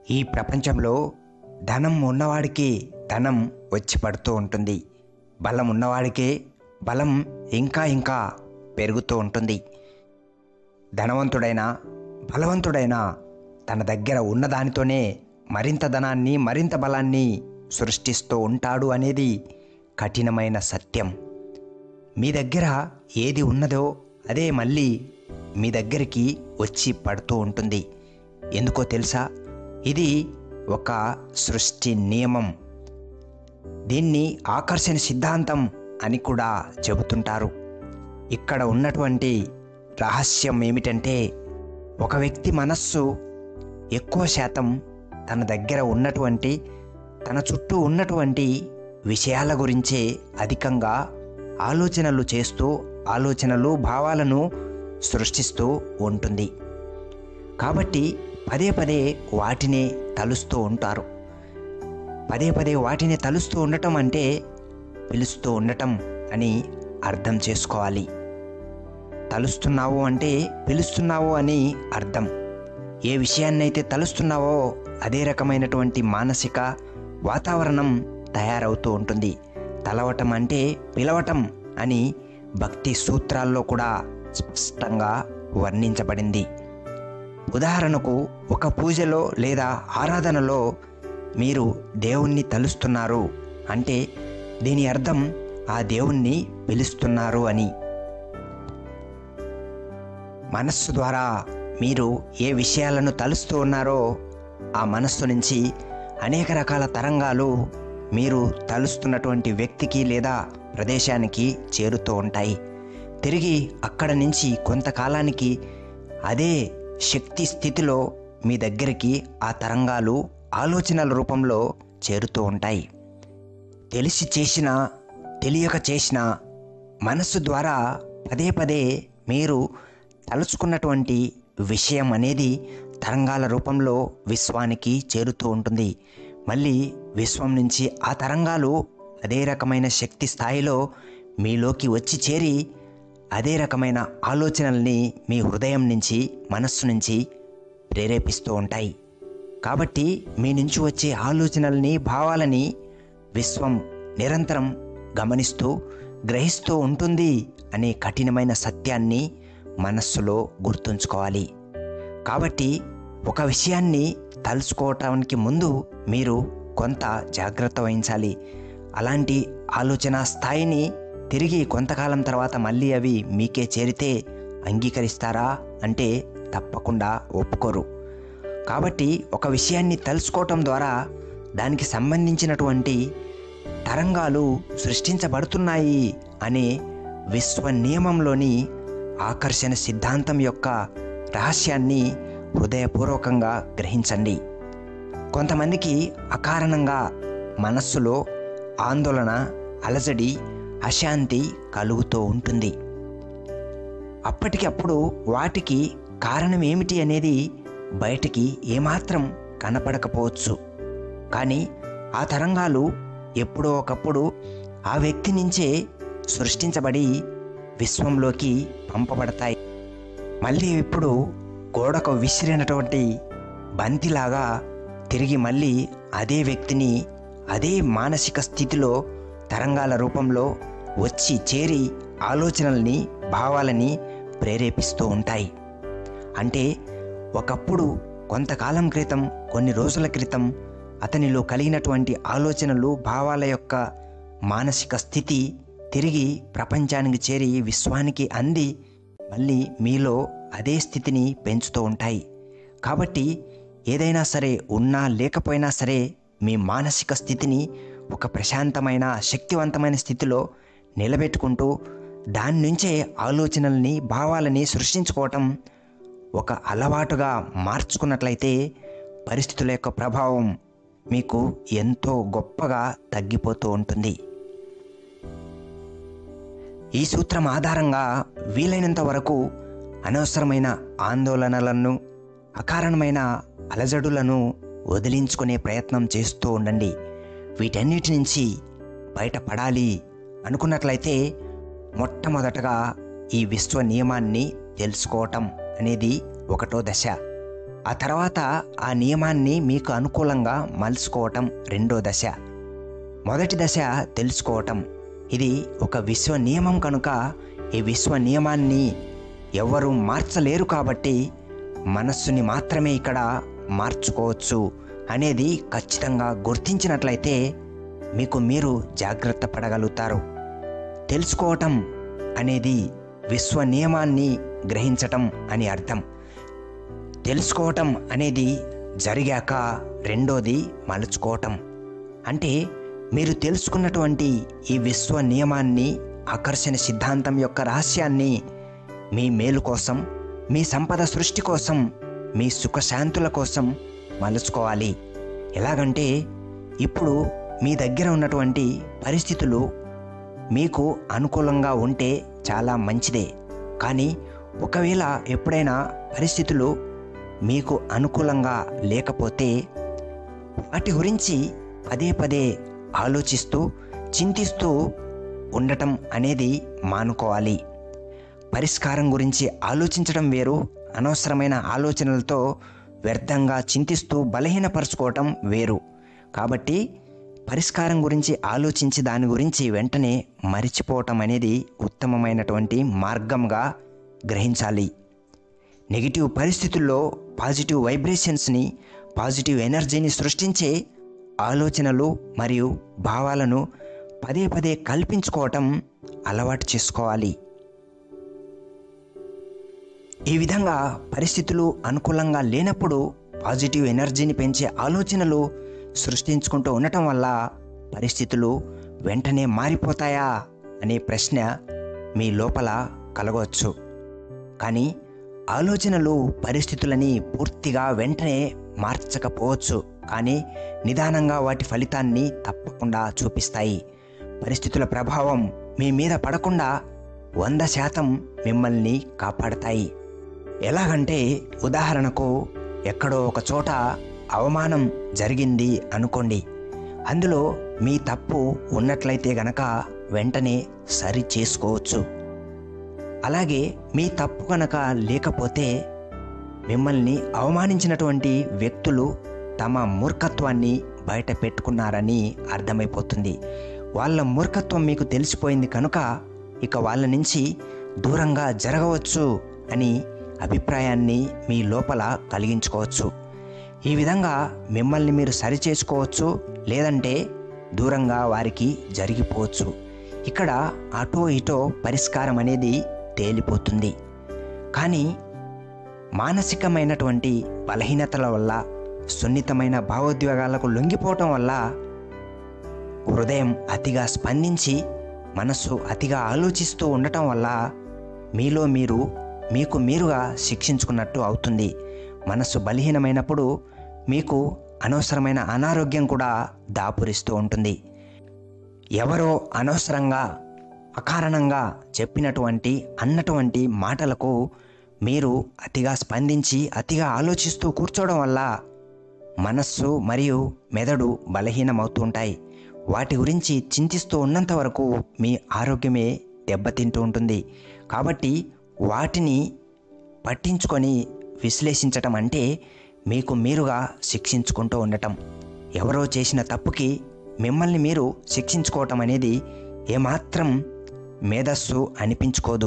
ఈ ప్రపంచంలో ధనం ఉన్నవాడికి ధనం వచ్చి పడుతూ ఉంటుంది బలం ఉన్నవాడికే బలం ఇంకా ఇంకా పెరుగుతూ ఉంటుంది ధనవంతుడైన బలవంతుడైన తన దగ్గర ఉన్నదానితోనే మరింత ధనాన్ని మరింత బలాన్ని సృష్టిస్తూ ఉంటాడు అనేది కఠినమైన సత్యం మీ దగ్గర ఏది ఉన్నదో అదే మళ్ళీ మీ దగ్గరికి వచ్చి పడుతూ ఉంటుంది ఎందుకో తెలుసా ఇది ఒక సృష్టి నియమం దీన్ని ఆకర్షణ సిద్ధాంతం అని కూడా చెబుతుంటారు ఇక్కడ ఉన్నటువంటి రహస్యం ఏమిటంటే ఒక వ్యక్తి మనస్సు ఎక్కువ శాతం తన దగ్గర ఉన్నటువంటి తన చుట్టూ ఉన్నటువంటి విషయాల గురించే అధికంగా ఆలోచనలు చేస్తూ ఆలోచనలు భావాలను సృష్టిస్తూ ఉంటుంది కాబట్టి పదే పదే వాటినే తలుస్తూ ఉంటారు పదే పదే వాటిని తలుస్తూ ఉండటం అంటే పిలుస్తూ ఉండటం అని అర్థం చేసుకోవాలి తలుస్తున్నావు అంటే పిలుస్తున్నావు అని అర్థం ఏ విషయాన్నైతే తలుస్తున్నావో అదే రకమైనటువంటి మానసిక వాతావరణం తయారవుతూ ఉంటుంది తలవటం అంటే పిలవటం అని భక్తి సూత్రాల్లో కూడా స్పష్టంగా వర్ణించబడింది ఉదాహరణకు ఒక పూజలో లేదా ఆరాధనలో మీరు దేవుణ్ణి తలుస్తున్నారు అంటే దీని అర్థం ఆ దేవుణ్ణి పిలుస్తున్నారు అని మనస్సు ద్వారా మీరు ఏ విషయాలను తలుస్తూ ఉన్నారో ఆ మనస్సు నుంచి అనేక రకాల తరంగాలు మీరు తలుస్తున్నటువంటి వ్యక్తికి లేదా ప్రదేశానికి చేరుతూ ఉంటాయి తిరిగి అక్కడ నుంచి కొంతకాలానికి అదే శక్తి స్థితిలో మీ దగ్గరికి ఆ తరంగాలు ఆలోచనల రూపంలో చేరుతూ ఉంటాయి తెలిసి చేసిన తెలియక చేసిన మనస్సు ద్వారా పదే పదే మీరు తలుచుకున్నటువంటి విషయం అనేది తరంగాల రూపంలో విశ్వానికి చేరుతూ ఉంటుంది మళ్ళీ విశ్వం నుంచి ఆ తరంగాలు అదే రకమైన శక్తి స్థాయిలో మీలోకి వచ్చి చేరి అదే రకమైన ఆలోచనల్ని మీ హృదయం నుంచి మనస్సు నుంచి ప్రేరేపిస్తూ ఉంటాయి కాబట్టి మీ నుంచి వచ్చే ఆలోచనల్ని భావాలని విశ్వం నిరంతరం గమనిస్తూ గ్రహిస్తూ ఉంటుంది అనే కఠినమైన సత్యాన్ని మనస్సులో గుర్తుంచుకోవాలి కాబట్టి ఒక విషయాన్ని తలుచుకోవటానికి ముందు మీరు కొంత జాగ్రత్త వహించాలి అలాంటి ఆలోచన స్థాయిని తిరిగి కొంతకాలం తర్వాత మళ్ళీ అవి మీకే చేరితే అంగీకరిస్తారా అంటే తప్పకుండా ఒప్పుకోరు కాబట్టి ఒక విషయాన్ని తెలుసుకోవటం ద్వారా దానికి సంబంధించినటువంటి తరంగాలు సృష్టించబడుతున్నాయి అనే విశ్వ నియమంలోని ఆకర్షణ సిద్ధాంతం యొక్క రహస్యాన్ని హృదయపూర్వకంగా గ్రహించండి కొంతమందికి అకారణంగా మనస్సులో ఆందోళన అలజడి అశాంతి కలుగుతూ ఉంటుంది అప్పటికప్పుడు వాటికి కారణం ఏమిటి అనేది బయటికి ఏమాత్రం కనపడకపోవచ్చు కానీ ఆ తరంగాలు ఎప్పుడో ఒకప్పుడు ఆ వ్యక్తి నుంచే సృష్టించబడి విశ్వంలోకి పంపబడతాయి మళ్ళీ ఇప్పుడు గోడకు విసిరినటువంటి బంతిలాగా తిరిగి మళ్ళీ అదే వ్యక్తిని అదే మానసిక స్థితిలో తరంగాల రూపంలో వచ్చి చేరి ఆలోచనల్ని భావాలని ప్రేరేపిస్తూ ఉంటాయి అంటే ఒకప్పుడు కొంతకాలం క్రితం కొన్ని రోజుల క్రితం అతనిలో కలిగినటువంటి ఆలోచనలు భావాల యొక్క మానసిక స్థితి తిరిగి ప్రపంచానికి చేరి విశ్వానికి అంది మళ్ళీ మీలో అదే స్థితిని పెంచుతూ ఉంటాయి కాబట్టి ఏదైనా సరే ఉన్నా లేకపోయినా సరే మీ మానసిక స్థితిని ఒక ప్రశాంతమైన శక్తివంతమైన స్థితిలో నిలబెట్టుకుంటూ దాని నుంచే ఆలోచనల్ని భావాలని సృష్టించుకోవటం ఒక అలవాటుగా మార్చుకున్నట్లయితే పరిస్థితుల యొక్క ప్రభావం మీకు ఎంతో గొప్పగా తగ్గిపోతూ ఉంటుంది ఈ సూత్రం ఆధారంగా వీలైనంత వరకు అనవసరమైన ఆందోళనలను అకారణమైన అలజడులను వదిలించుకునే ప్రయత్నం చేస్తూ ఉండండి వీటన్నిటి నుంచి బయటపడాలి అనుకున్నట్లయితే మొట్టమొదటగా ఈ విశ్వ నియమాన్ని తెలుసుకోవటం అనేది ఒకటో దశ ఆ తర్వాత ఆ నియమాన్ని మీకు అనుకూలంగా మలుచుకోవటం రెండో దశ మొదటి దశ తెలుసుకోవటం ఇది ఒక విశ్వ నియమం కనుక ఈ విశ్వ నియమాన్ని ఎవరు మార్చలేరు కాబట్టి మనస్సుని మాత్రమే ఇక్కడ మార్చుకోవచ్చు అనేది ఖచ్చితంగా గుర్తించినట్లయితే మీకు మీరు జాగ్రత్త పడగలుగుతారు తెలుసుకోవటం అనేది విశ్వ నియమాన్ని గ్రహించటం అని అర్థం తెలుసుకోవటం అనేది జరిగాక రెండోది మలుచుకోవటం అంటే మీరు తెలుసుకున్నటువంటి ఈ విశ్వ నియమాన్ని ఆకర్షణ సిద్ధాంతం యొక్క రహస్యాన్ని మీ మేలు కోసం మీ సంపద సృష్టి కోసం మీ సుఖశాంతుల కోసం మలుచుకోవాలి ఎలాగంటే ఇప్పుడు మీ దగ్గర ఉన్నటువంటి పరిస్థితులు మీకు అనుకూలంగా ఉంటే చాలా మంచిదే కానీ ఒకవేళ ఎప్పుడైనా పరిస్థితులు మీకు అనుకూలంగా లేకపోతే వాటి గురించి పదే పదే ఆలోచిస్తూ చింతిస్తూ ఉండటం అనేది మానుకోవాలి పరిష్కారం గురించి ఆలోచించడం వేరు అనవసరమైన ఆలోచనలతో వ్యర్థంగా చింతిస్తూ బలహీనపరచుకోవటం వేరు కాబట్టి పరిష్కారం గురించి ఆలోచించి దాని గురించి వెంటనే మరిచిపోవటం అనేది ఉత్తమమైనటువంటి మార్గంగా గ్రహించాలి నెగిటివ్ పరిస్థితుల్లో పాజిటివ్ వైబ్రేషన్స్ని పాజిటివ్ ఎనర్జీని సృష్టించే ఆలోచనలు మరియు భావాలను పదే పదే కల్పించుకోవటం అలవాటు చేసుకోవాలి ఈ విధంగా పరిస్థితులు అనుకూలంగా లేనప్పుడు పాజిటివ్ ఎనర్జీని పెంచే ఆలోచనలు సృష్టించుకుంటూ ఉండటం వల్ల పరిస్థితులు వెంటనే మారిపోతాయా అనే ప్రశ్న మీ లోపల కలగవచ్చు కానీ ఆలోచనలు పరిస్థితులని పూర్తిగా వెంటనే మార్చకపోవచ్చు కానీ నిదానంగా వాటి ఫలితాన్ని తప్పకుండా చూపిస్తాయి పరిస్థితుల ప్రభావం మీ మీద పడకుండా వంద శాతం మిమ్మల్ని కాపాడతాయి ఎలాగంటే ఉదాహరణకు ఎక్కడో ఒక చోట అవమానం జరిగింది అనుకోండి అందులో మీ తప్పు ఉన్నట్లయితే గనక వెంటనే సరి చేసుకోవచ్చు అలాగే మీ తప్పు కనుక లేకపోతే మిమ్మల్ని అవమానించినటువంటి వ్యక్తులు తమ మూర్ఖత్వాన్ని బయట పెట్టుకున్నారని అర్థమైపోతుంది వాళ్ళ మూర్ఖత్వం మీకు తెలిసిపోయింది కనుక ఇక వాళ్ళ నుంచి దూరంగా జరగవచ్చు అని అభిప్రాయాన్ని మీ లోపల కలిగించుకోవచ్చు ఈ విధంగా మిమ్మల్ని మీరు సరిచేసుకోవచ్చు లేదంటే దూరంగా వారికి జరిగిపోవచ్చు ఇక్కడ అటో ఇటో పరిష్కారం అనేది తేలిపోతుంది కానీ మానసికమైనటువంటి బలహీనతల వల్ల సున్నితమైన భావోద్వేగాలకు లొంగిపోవటం వల్ల హృదయం అతిగా స్పందించి మనస్సు అతిగా ఆలోచిస్తూ ఉండటం వల్ల మీలో మీరు మీకు మీరుగా శిక్షించుకున్నట్టు అవుతుంది మనస్సు బలహీనమైనప్పుడు మీకు అనవసరమైన అనారోగ్యం కూడా దాపురిస్తూ ఉంటుంది ఎవరో అనవసరంగా అకారణంగా చెప్పినటువంటి అన్నటువంటి మాటలకు మీరు అతిగా స్పందించి అతిగా ఆలోచిస్తూ కూర్చోవడం వల్ల మనస్సు మరియు మెదడు బలహీనమవుతూ ఉంటాయి వాటి గురించి చింతిస్తూ ఉన్నంత వరకు మీ ఆరోగ్యమే దెబ్బతింటూ ఉంటుంది కాబట్టి వాటిని పట్టించుకొని విశ్లేషించటం అంటే మీకు మీరుగా శిక్షించుకుంటూ ఉండటం ఎవరో చేసిన తప్పుకి మిమ్మల్ని మీరు శిక్షించుకోవటం అనేది ఏమాత్రం మేధస్సు అనిపించుకోదు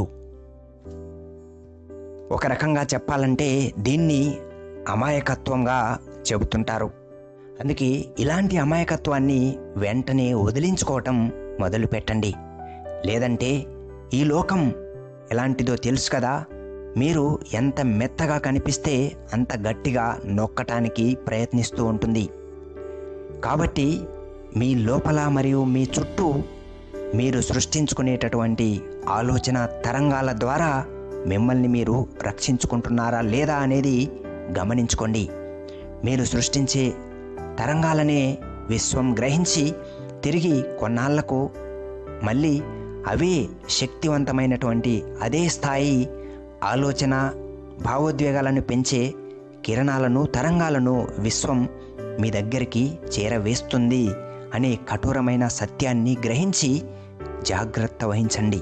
ఒక రకంగా చెప్పాలంటే దీన్ని అమాయకత్వంగా చెబుతుంటారు అందుకే ఇలాంటి అమాయకత్వాన్ని వెంటనే వదిలించుకోవటం మొదలు పెట్టండి లేదంటే ఈ లోకం ఎలాంటిదో తెలుసు కదా మీరు ఎంత మెత్తగా కనిపిస్తే అంత గట్టిగా నొక్కటానికి ప్రయత్నిస్తూ ఉంటుంది కాబట్టి మీ లోపల మరియు మీ చుట్టూ మీరు సృష్టించుకునేటటువంటి ఆలోచన తరంగాల ద్వారా మిమ్మల్ని మీరు రక్షించుకుంటున్నారా లేదా అనేది గమనించుకోండి మీరు సృష్టించే తరంగాలనే విశ్వం గ్రహించి తిరిగి కొన్నాళ్లకు మళ్ళీ అవే శక్తివంతమైనటువంటి అదే స్థాయి ఆలోచన భావోద్వేగాలను పెంచే కిరణాలను తరంగాలను విశ్వం మీ దగ్గరికి చేరవేస్తుంది అనే కఠోరమైన సత్యాన్ని గ్రహించి జాగ్రత్త వహించండి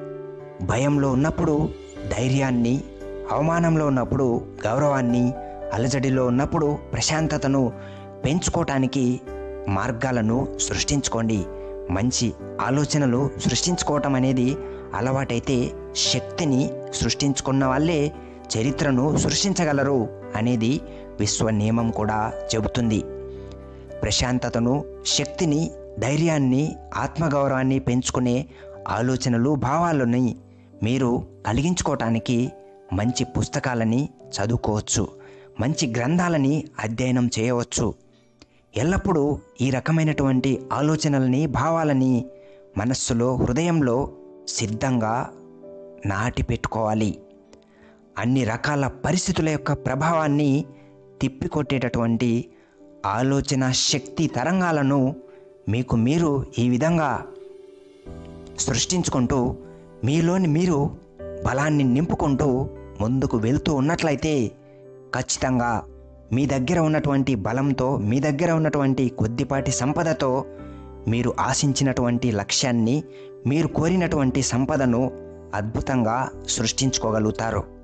భయంలో ఉన్నప్పుడు ధైర్యాన్ని అవమానంలో ఉన్నప్పుడు గౌరవాన్ని అలజడిలో ఉన్నప్పుడు ప్రశాంతతను పెంచుకోవటానికి మార్గాలను సృష్టించుకోండి మంచి ఆలోచనలు సృష్టించుకోవటం అనేది అలవాటైతే శక్తిని సృష్టించుకున్న వాళ్ళే చరిత్రను సృష్టించగలరు అనేది విశ్వ నియమం కూడా చెబుతుంది ప్రశాంతతను శక్తిని ధైర్యాన్ని ఆత్మగౌరవాన్ని పెంచుకునే ఆలోచనలు భావాలని మీరు కలిగించుకోవటానికి మంచి పుస్తకాలని చదువుకోవచ్చు మంచి గ్రంథాలని అధ్యయనం చేయవచ్చు ఎల్లప్పుడూ ఈ రకమైనటువంటి ఆలోచనలని భావాలని మనస్సులో హృదయంలో సిద్ధంగా నాటి పెట్టుకోవాలి అన్ని రకాల పరిస్థితుల యొక్క ప్రభావాన్ని తిప్పికొట్టేటటువంటి ఆలోచన శక్తి తరంగాలను మీకు మీరు ఈ విధంగా సృష్టించుకుంటూ మీలోని మీరు బలాన్ని నింపుకుంటూ ముందుకు వెళ్తూ ఉన్నట్లయితే ఖచ్చితంగా మీ దగ్గర ఉన్నటువంటి బలంతో మీ దగ్గర ఉన్నటువంటి కొద్దిపాటి సంపదతో మీరు ఆశించినటువంటి లక్ష్యాన్ని మీరు కోరినటువంటి సంపదను అద్భుతంగా సృష్టించుకోగలుగుతారు